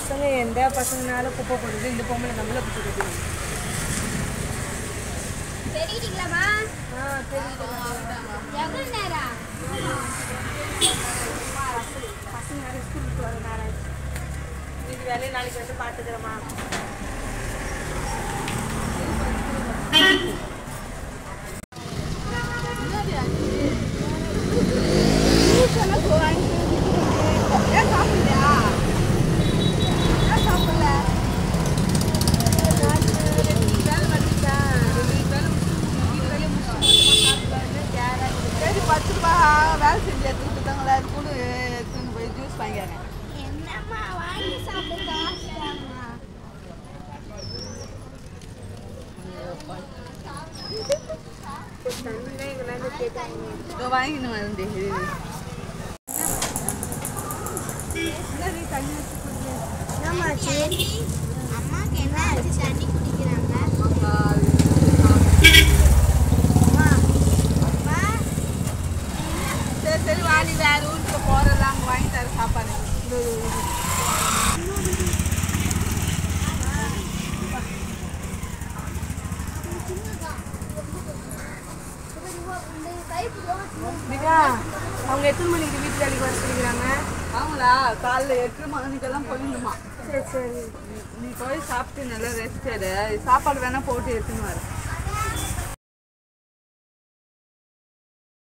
பசங்க எந்த பசங்கனாலும் குப்பை போடுது இந்த பொம்பளை நம்மள குப்பை போடுது தெரியுதுங்களாம்மா ஆ தெரியுது எவ்வளோ நேரம் பசங்க நிறைய ஸ்கூலுக்கு வர நேரம் இது வேலையை நாளைக்கு வந்து பார்த்துக்கிறேம்மா சரி பத்து ரூபா வேலை செஞ்சு எடுத்துட்டு இருக்காங்களா கூட எடுத்துன்னு போய் ஜூஸ் வாங்கிடுறேன் என்னம்மா வாங்கி சாப்பிட்டு காசு தாம்மா. இதோ வாங்கின்னு வரேன் சரி அம்மாக்கு என்ன ஆச்சு தண்ணி குடிக்கிறாங்க அம்மா சரி சரி வாடி வேற ஊருக்கு போறதா அங்கே வாங்கி தர சாப்பாடு திவ்யா அவங்க எத்தனை மணிக்கு வீட்டு வேலைக்கு வர சொல்லிக்கிறாங்க அவங்களா காலைல எட்டு மணிக்கெல்லாம் போயிடணுமா சரி சரி நீ போய் சாப்பிட்டு நல்லா ரெஸ்ட் எடு சாப்பாடு வேணா போட்டு எடுத்துன்னு வரேன்